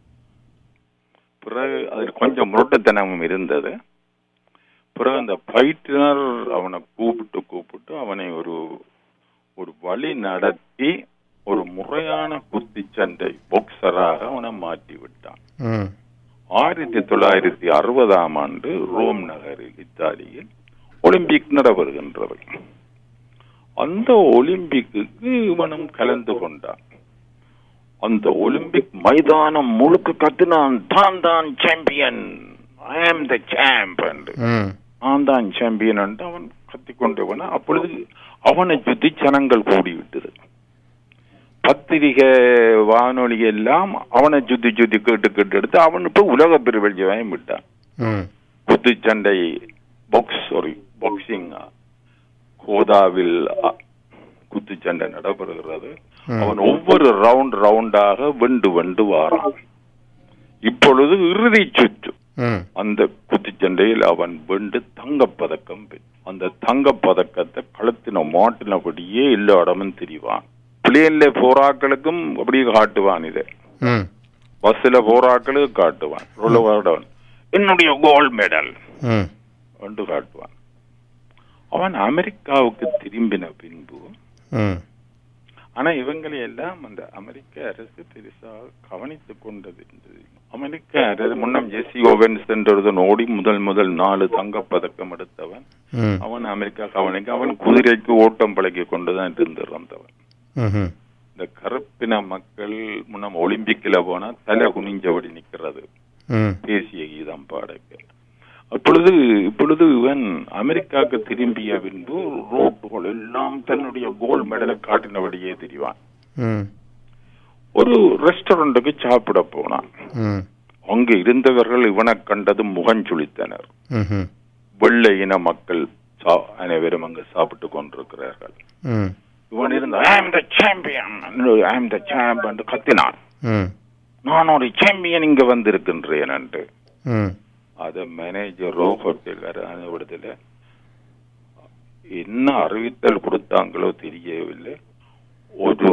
பிறகு அதில் கொஞ்சம் முரட்டுத்தனமும் இருந்தது பிறகு அந்த பயிற்றுனர் அவனை கூப்பிட்டு கூப்பிட்டு அவனை ஒரு ஒரு வழி நடத்தி ஒரு முறையான குத்துச்சண்டை பாக்ஸராக அவனை மாற்றி விட்டான் ம் ஆயிரத்தி தொள்ளாயிரத்தி அறுபதாம் ஆண்டு ரோம் நகரில் இத்தாலியில் ஒலிம்பிக் நடைபெறுகின்றது அந்த ஒலிம்பிக்கு இவனும் கலந்து கொண்டான் அந்த ஒலிம்பிக் மைதானம் முழுக்க கத்துனான் தான் தான் சாம்பியன் ஐ ஆம் த சாம்ப் என்று ம் நான் தான் சாம்பியன் என்று அவன் கத்திக்கொண்டவன அப்பொழுது அவனை சுத்தி ஜனங்கள் கூடிவிட்டது பத்திரிகை வானொலி எல்லாம் அவனை சுத்தி சுத்தி கேட்டு கேட்டு எடுத்து அவன் இப்ப உலக பெருவெளியாயும் விட்டான் ம் குத்துச்சண்டை பாக்ஸ் சாரி பாக்ஸிங் கோதாவில் அ, குத்துச்சண்டை நடைபெறுகிறது ம். அவன் ஒவ்வொரு ரவுண்ட் ரவுண்டாக வெண்டு வெண்டு வாரான் இப்பொழுது இறுதி சுற்று ம் அந்த குத்துச்சண்டையில் அவன் வெண்டு தங்கப்பதக்கம் பெற்றான் அந்த தங்கப்பதக்கத்தை கழுத்தின மாட்டினபடியே எல்லா இடமும் திரிவான் பிளேன்ல போராக்களுக்கும் அப்படியே காட்டுவான் இதை ம் பஸ்ல போராக்களுக்கு காட்டுவான் ரோலவாடவன் என்னுடைய கோல்ட் மெடல் ம் என்று காட்டுவான் அவன் அமெரிக்காவுக்கு திரும்பின பின்பு ம் ஆனா இவங்களை எல்லாம் அந்த அமெரிக்க அரசு பெருசாக கவனித்துக் கொண்டது இருந்தது. அமெரிக்க அரசு முன்னம் ஜெசி ஓவன்ஸ் என்றொருவன் ஓடி முதல் முதல் நாலு தங்கப்பதக்கம் எடுத்தவன் ம் அவன் அமெரிக்கா கவனிக்க அவன் குதிரைக்கு ஓட்டம் பழகி கொண்டுதான் இருந்து இறந்தவன் ம்ஹும். இந்த கருப்பின மக்கள் முன்னம் ஒலிம்பிக்ல போனா தலை குனிஞ்சபடி நிக்கிறது ம் தேசிய கீதம் பாடக்கு அப்பொழுது இப்பொழுது இவன் அமெரிக்காவுக்கு திரும்பிய பின்பு ரோட்டுகள் எல்லாம் தன்னுடைய கோல்ட் மெடலை காட்டினபடியே தெரிவான் ம் ஒரு ரெஸ்டாரண்ட்டுக்கு சாப்பிட போனான் ம் அங்கு இருந்தவர்கள் இவனை கண்டது முகஞ்சுளித்தனர் ம்ஹும். வெள்ளை இன மக்கள் சா- அனைவரும் அங்கு சாப்பிட்டு கொண்டிருக்கிறார்கள் ம் இவன் இருந்த ஐ ஆம் த சாம்பியன் ஐ ஆம் த சாம்பியன் கத்தினான் ம் நான் ஒரு சாம்பியன் இங்க வந்திருக்கின்றேன் என்று ம் அத மேனேஜரோ ஹோட்டல்கார அனுபவத்தில் என்ன அறிவித்தல் கொடுத்தாங்களோ தெரியவில்லை ஒரு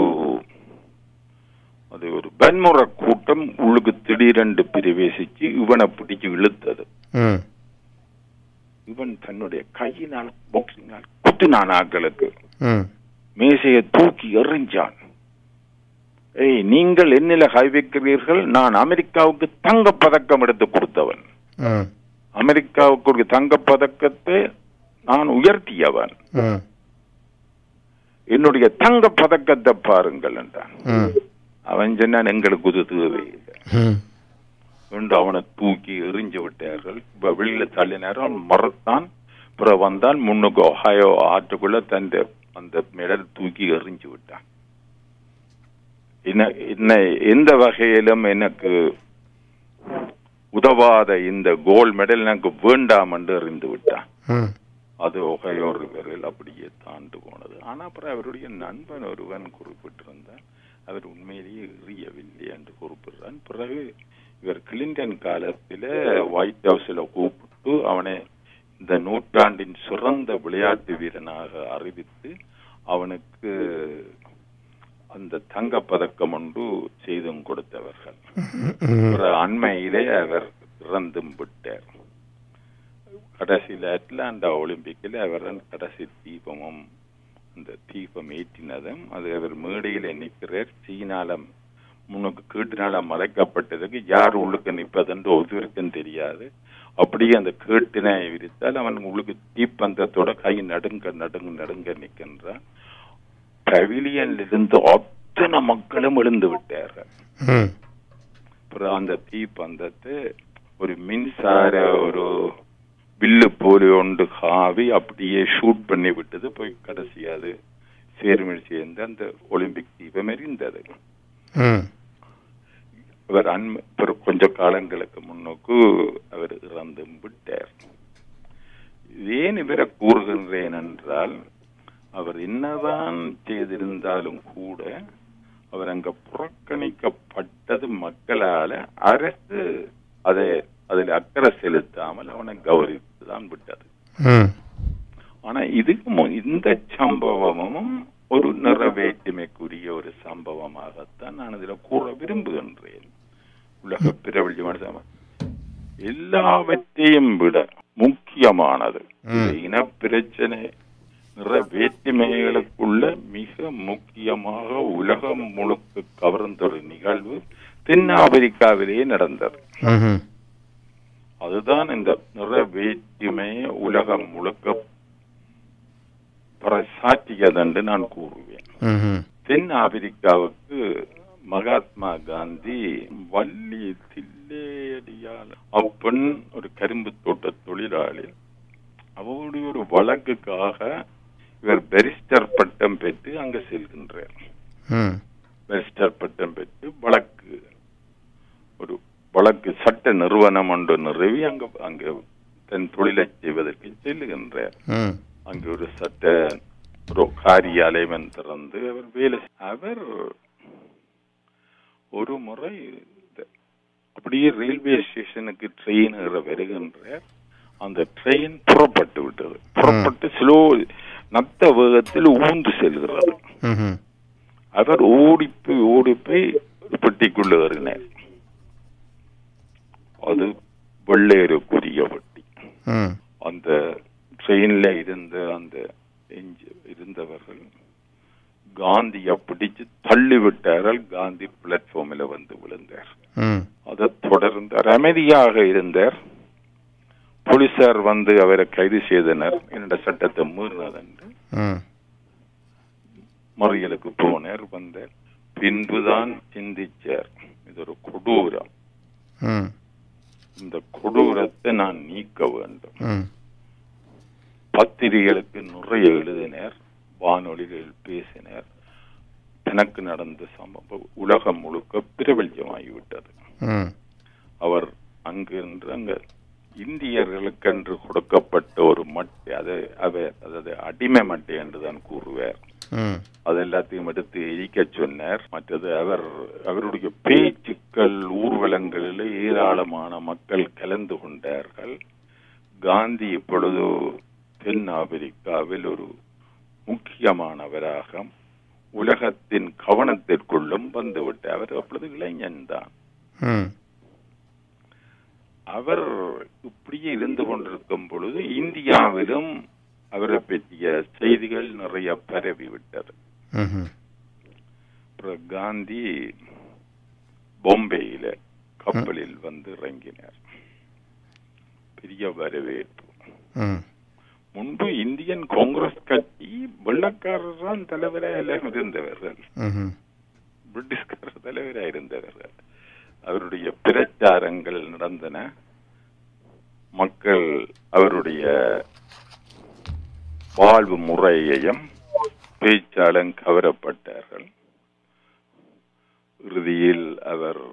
அது ஒரு வன்முறை கூட்டம் உள்ளுக்கு திடீரென்று பிரவேசிச்சு இவனை பிடிச்சு இழுத்தது ம் இவன் தன்னுடைய கையினால் பாக்ஸினால் குத்தினான் ஆட்களுக்கு ம் மேசையை தூக்கி எறிஞ்சான் ஏய் நீங்கள் என்னில கை வைக்கிறீர்கள் நான் அமெரிக்காவுக்கு தங்கப் பதக்கம் எடுத்து கொடுத்தவன் ம் அமெரிக்காவுக்கு ஒரு தங்கப் பதக்கத்தை நான் உயர்த்தியவன் ம் என்னுடைய தங்கப் பதக்கத்தை பாருங்கள் என்றான் ம் அவன் சொன்னான் எங்களுக்கு இது தேவையில்லை ம் என்று அவனை தூக்கி எறிஞ்சு விட்டார்கள் இப்ப வெளியில தள்ளினார் அவன் மறுத்தான் பிறகு வந்தான் முன்னுக்கு ஒஹாயோ ஆற்றுக்குள்ள தந்த அந்த மெடல் தூக்கி எறிஞ்சு விட்டான் என்ன என்ன எந்த வகையிலும் எனக்கு உதவாத இந்த கோல்ட் மெடல் எனக்கு வேண்டாம் என்று எறிந்து விட்டான் ம் அது ஒகையோ ரிவரில் அப்படியே தாண்டு போனது ஆனா அப்புறம் அவருடைய நண்பன் ஒருவன் குறிப்பிட்டிருந்தான் அவர் உண்மையிலேயே எறியவில்லை என்று குறிப்பிடுறான் பிறகு இவர் கிளின்டன் காலத்தில ஒயிட் ஹவுஸ்ல கூப்பிட்டு அவனை இந்த நூற்றாண்டின் சிறந்த விளையாட்டு வீரனாக அறிவித்து அவனுக்கு அந்த தங்கப் பதக்கம் ஒன்று செய்தும் கொடுத்தவர்கள் ம் ஒரு அண்மையிலே அவர் இறந்தும் விட்டார் கடைசியில் அட்லாண்டா ஒலிம்பிக்கில் அவர் தான் கடைசி தீபமும் அந்த தீபம் ஏற்றினதும் அது அவர் மேடையில நிற்கிறார் சீனால முன்னுக்கு கேட்டினால மறைக்கப்பட்டதுக்கு யார் உள்ளுக்கு நிற்பதென்று ஒருவருக்கும் தெரியாது அப்படியே அந்த கேட்டினை விரித்தால் அவன் உள்ளுக்கு தீப்பந்தத்தோட கை நடுங்க நடுங்க நடுங்க நிற்கின்றான் பவிலியன்ல இருந்து அத்தனை மக்களும் எழுந்து விட்டார்கள் ம் அப்புறம் அந்த தீப்பந்தத்தை ஒரு மின்சார ஒரு வில்லு போல ஒன்று காவி அப்படியே ஷூட் பண்ணி விட்டது போய் கடைசி அது சேர்மிழ் சேர்ந்து அந்த ஒலிம்பிக் தீபம் எரிந்தது ம் அவர் அண்மை ஒரு கொஞ்ச காலங்களுக்கு முன்னுக்கு அவர் இறந்தும் விட்டார் ஏன் இவரை கூறுகின்றேன் என்றால் அவர் என்னதான் செய்திருந்தாலும் கூட அவர் அங்க புறக்கணிக்கப்பட்டது மக்களால அரசு அதை அதில் அக்கறை செலுத்தாமல் அவனை கௌரவித்துதான் விட்டது ம் ஆனா இதுக்கு மு- இந்த சம்பவமும் ஒரு நிறைவேற்றுமைக்குரிய ஒரு சம்பவமாகத்தான் நான் இதுல கூற விரும்புகின்றேன் உலக பிரபல்யமான சம்பவம். எல்லாவற்றையும் விட முக்கியமானது இந்த இனப்பிரச்சனை நிறைவேற்றுமைகளுக்குள்ள மிக முக்கியமாக உலகம் முழுக்க கவர்ந்த ஒரு நிகழ்வு தென்னாப்பிரிக்காவிலேயே நடந்தது ம்ஹும். அதுதான் இந்த நிறைவேற்றுமையை உலகம் முழுக்க பறைசாற்றியதென்று நான் கூறுவேன் ம்ஹும். தென் ஆப்பிரிக்காவுக்கு மகாத்மா காந்தி வள்ளி தில்லேடியால் அப்பெண் ஒரு கரும்பு தோட்ட தொழிலாளி அவருடைய ஒரு வழக்குக்காக இவர் பெரிஸ்டர் பட்டம் பெற்று அங்க செல்கின்றார் ம். பெரிஸ்டர் பட்டம் பெற்று வழக்கு ஒரு வழக்கு சட்ட நிறுவனம் ஒன்று நிறுவி அங்க அங்க தன் தொழிலை செய்வதற்கு செல்லுகின்றார் ம். அங்கு ஒரு சட்ட ஒரு காரியாலயம் திறந்து அவர் வேலை செய்- அவர் ஒரு முறை இந்த- அப்படியே ரயில்வே ஸ்டேஷனுக்கு ட்ரெயின் வருகின்றார் அந்த ட்ரெயின் புறப்பட்டு விட்டது புறப்பட்டு ஸ்லோ நத்த வேகத்தில் ஊந்து செல்கிறது ம்ஹும். அவர் ஓடி போய் ஓடி போய் ஒரு பெட்டிக்குள்ள ஏறினார் அது வெள்ளையருக்குரிய பெட்டி ம். அந்த ட்ரெயின்ல இருந்த அந்த எஞ்சி- இருந்தவர்கள் காந்தியை பிடிச்சு தள்ளி விட்டார்கள் காந்தி பிளாட்ஃபார்மில் வந்து விழுந்தார் ம் அதை தொடர்ந்து அவர் அமைதியாக இருந்தார் போலீசார் வந்து அவரை கைது செய்தனர் என்னோட சட்டத்தை மீறினதென்று ம் மறியலுக்கு போனார் வந்தார் பின்புதான் சிந்திச்சார் இது ஒரு கொடூரம் ம் இந்த கொடூரத்தை நான் நீக்க வேண்டும் ம் பத்திரிகைகளுக்கு நிறைய எழுதினார் வானொலிகள் பேசினார் தனக்கு நடந்த சம்பவம் உலகம் முழுக்க பிரபல்யமாகிவிட்டது ம் அவர் அங்கிருந்து அங்க இந்தியர்களுக்கென்று கொடுக்கப்பட்ட ஒரு மட்டை அது அவர் அதாவது அடிமை மட்டை என்று தான் கூறுவார் ம் அது எல்லாத்தையும் எடுத்து எரிக்க சொன்னார் மற்றது அவர் அவருடைய பேச்சுக்கள் ஊர்வலங்களில் ஏராளமான மக்கள் கலந்து கொண்டார்கள் காந்தி இப்பொழுது தென் ஆப்பிரிக்காவில் ஒரு முக்கியமானவராக உலகத்தின் கவனத்திற்குள்ளும் வந்துவிட்டார் அவர் அப்பொழுது இளைஞன் தான் ம் அவர் இப்படியே இருந்து கொண்டிருக்கும் பொழுது இந்தியாவிலும் அவரை பற்றிய செய்திகள் நிறைய பரவி விட்டது ம்ஹும். அப்புறம் காந்தி பாம்பேயில கப்பலில் வந்து இறங்கினார் பெரிய வரவேற்பு ம் முன்பு இந்தியன் காங்கிரஸ் கட்சி வெள்ளக்காரர் தான் தலைவராக எல்லாம் இருந்தவர்கள் ம்ஹும். பிரிட்டிஷ்காரர் தலைவராக இருந்தவர்கள் அவருடைய பிரச்சாரங்கள் நடந்தன மக்கள் அவருடைய வாழ்வு முறையையும் பேச்சாலும் கவரப்பட்டார்கள் இறுதியில் அவர்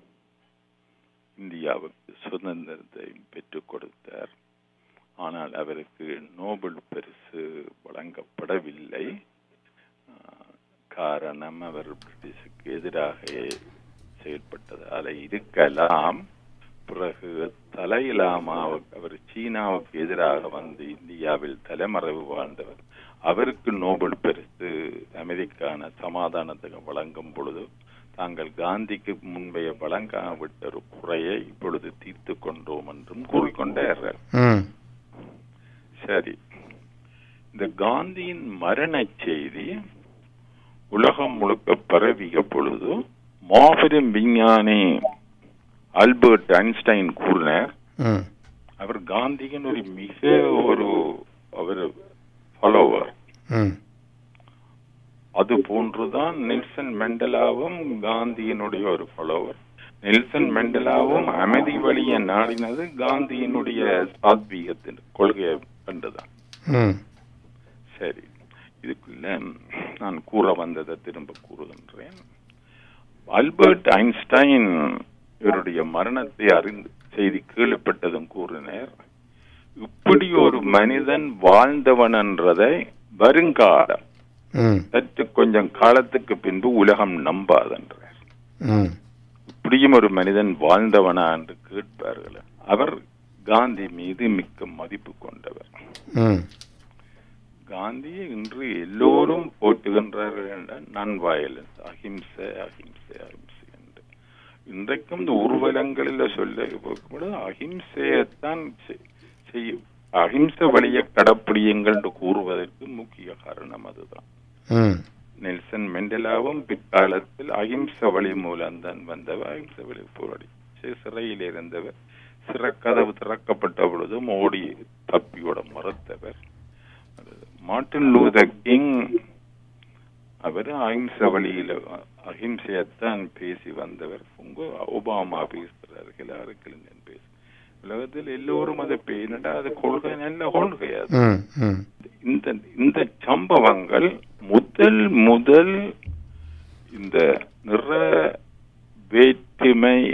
இந்தியாவுக்கு சுதந்திரத்தை பெற்றுக் கொடுத்தார் ஆனால் அவருக்கு நோபல் பரிசு வழங்கப்படவில்லை ஆஹ், காரணம் அவர் பிரிட்டிஷுக்கு எதிராக செயல்பட்டதால இருக்கலாம் பிறகு தலையிலாமா அவர் சீனாவுக்கு எதிராக வந்து இந்தியாவில் தலைமறைவு வாழ்ந்தவர் அவருக்கு நோபல் பரிசு அமெரிக்கான சமாதானத்துக்கு வழங்கும் பொழுது தாங்கள் காந்திக்கு முன்பைய வழங்காவிட்ட ஒரு குறையை இப்பொழுது தீர்த்து கொண்டோம் என்றும் கூறிக்கொண்டார்கள் ம் சரி இந்த காந்தியின் மரண செய்தி உலகம் முழுக்க பரவிய பொழுது மாபெரும் விஞ்ஞானி ஆல்பர்ட் ஐன்ஸ்டைன் கூறினார் ம் அவர் காந்தியின் ஒரு மிக ஒரு அவர் ஃபாலோவர் ம் அது போன்றுதான் நெல்சன் மெண்டலாவும் காந்தியினுடைய ஒரு ஃபாலோவர் நெல்சன் மெண்டலாவும் அமைதி வழியை நாடினது காந்தியினுடைய சாத்வீகத்தின் கொள்கையை கண்டுதான் ம் சரி இதுக்குள்ள நான் கூற வந்ததை திரும்ப கூறுகின்றேன் ஆல்பர்ட் ஐன்ஸ்டைன் இவருடைய மரணத்தை அறிந்து செய்தி கேள்விப்பட்டதும் கூறினார் இப்படி ஒரு மனிதன் வாழ்ந்தவன் என்றதை வருங்காலம் ம் சற்று கொஞ்சம் காலத்துக்கு பின்பு உலகம் நம்பாதென்றார் ம் இப்படியும் ஒரு மனிதன் வாழ்ந்தவனா என்று கேட்பார்கள் அவர் காந்தி மீது மிக்க மதிப்பு கொண்டவர் ம் காந்தியை இன்று எல்லோரும் போற்றுகின்றார்கள் என்றால் நான் வயலன்ஸ் அஹிம்சை அஹிம்சை அஹிம்சை என்று இன்றைக்கும் இந்த ஊர்வலங்களில் சொல்ல பொழுது அஹிம்சையைத்தான் செய்- செய்யும் அஹிம்சை வழியை கடைப்பிடியுங்கள் என்று கூறுவதற்கு முக்கிய காரணம் அதுதான் ம் நெல்சன் மெண்டலாவும் பிற்காலத்தில் அஹிம்சை வழி மூலம்தான் வந்தவர் அஹிம்சை வழி போராடி சி- சிறையில் இருந்தவர் சிறக்கதவு திறக்கப்பட்ட பொழுதும் ஓடி தப்பியோட மறுத்தவர் மார்ட்டின் லூதர் கிங் அவர் அஹிம்சை வழியில அஹிம்சையத்தான் பேசி வந்தவர் உங்க ஒபாமா பேசுறாரு ஹிலாரி கிளின்டன் பேசு உலகத்தில் எல்லோரும் அதை பேசினடா அது கொள்கை நல்ல கொள்கை அது ம் ம் இந்த இந்த சம்பவங்கள் முதல் முதல் இந்த நிற வேற்றுமை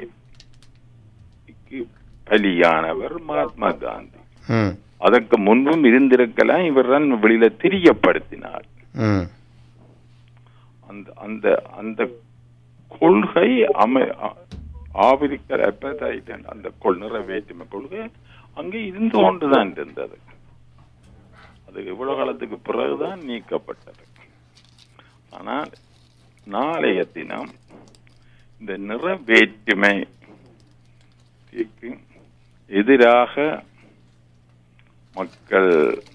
பலியானவர் மகாத்மா காந்தி ம் அதற்கு முன்பும் இருந்திருக்கலாம் இவர் தான் வெளியில தெரியப்படுத்தினார் ம் அந்த அந்த அந்த கொள்கை அமை ஆ- ஆப்பிரிக்க அப்பதாயிட்டன் அந்த கொள் நிற வேற்றுமை கொள்கை அங்கே இருந்து கொண்டுதான் இருந்தது அது எவ்வளவு காலத்துக்கு பிறகுதான் நீக்கப்பட்டது ஆனால் நாளைய தினம் இந்த நிற வேற்றுமை எதிராக மக்கள்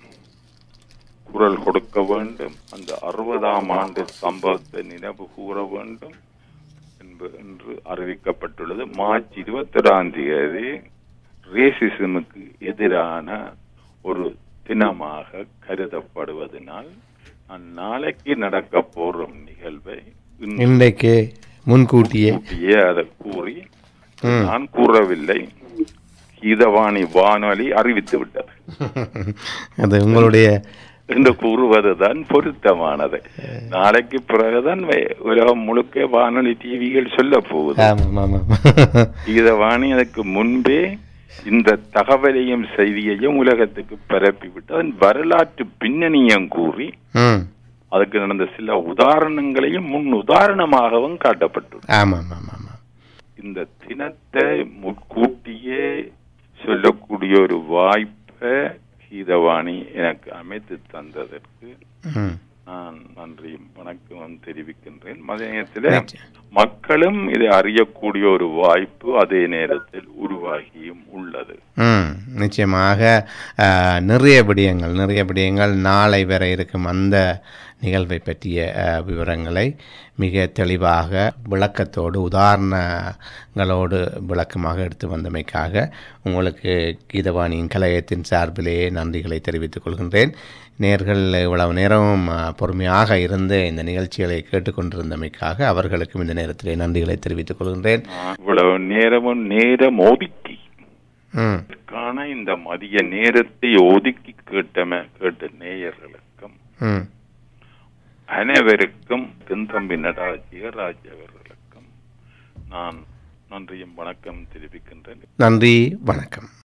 குரல் கொடுக்க வேண்டும் அந்த அறுபதாம் ஆண்டு சம்பவத்தை நினைவு கூற வேண்டும் என்ப- என்று அறிவிக்கப்பட்டுள்ளது மார்ச் இருபத்தொராம் தேதி ரேசிசமுக்கு எதிரான ஒரு தினமாக கருதப்படுவதனால் நான் நாளைக்கு நடக்க போறும் நிகழ்வை இன்று இன்றைக்கு முன்கூட்டியே கூட்டியே அதை கூறி நான் கூறவில்லை கீதவாணி வானொலி அறிவித்து விட்டது அது உங்களுடைய என்று கூறுவதுதான் பொருத்தமானது நாளைக்கு பிறகுதான் வே- உலகம் முழுக்க வானொலி டிவிகள் சொல்ல போகுது ஆமாம் ஆமாம் கீதவாணி அதுக்கு முன்பே இந்த தகவலையும் செய்தியையும் உலகத்துக்கு பரப்பிவிட்டு அதன் வரலாற்று பின்னணியும் கூறி ம் அதுக்கு நடந்த சில உதாரணங்களையும் முன் உதாரணமாகவும் காட்டப்பட்டுள்ளது ஆமாம் ஆமாம் ஆமாம் இந்த தினத்தை முன்கூட்டியே சொல்லக்கூடிய ஒரு வாய்ப்பை கீதவாணி எனக்கு அமைத்து தந்ததற்கு ம் நான் நன்றியும் வணக்கமும் தெரிவிக்கின்றேன் அதே நேரத்தில் நிச்சயம். மக்களும் இதை அறியக்கூடிய ஒரு வாய்ப்பு அதே நேரத்தில் உருவாகியும் உள்ளது ம் நிச்சயமாக அஹ், நிறைய விடயங்கள் நிறைய விடயங்கள் நாளை வர இருக்கும் அந்த நிகழ்வை பற்றிய அஹ், விவரங்களை மிக தெளிவாக விளக்கத்தோடு உதாரணங்களோடு விளக்கமாக எடுத்து வந்தமைக்காக உங்களுக்கு கீதவாணியின் கலையத்தின் சார்பிலேயே நன்றிகளை தெரிவித்துக் கொள்கின்றேன் நேர்கள் இவ்வளவு நேரமும் அஹ், பொறுமையாக இருந்து இந்த நிகழ்ச்சிகளை கேட்டுக்கொண்டிருந்தமைக்காக அவர்களுக்கும் இந்த நேரத்திலே நன்றிகளை தெரிவித்துக் கொள்கின்றேன் நான் இவ்வளவு நேரமும் நேரம் ஒதுக்கி ம் காண இந்த மதிய நேரத்தை ஒதுக்கி கேட்டம கேட்ட நேயர்களுக்கும் ம் அனைவருக்கும் தென்தம்பி நடாஜிய ராஜ் அவர்களுக்கும் நான் நன்றியும் வணக்கம் தெரிவிக்கின்றேன் நன்றி வணக்கம்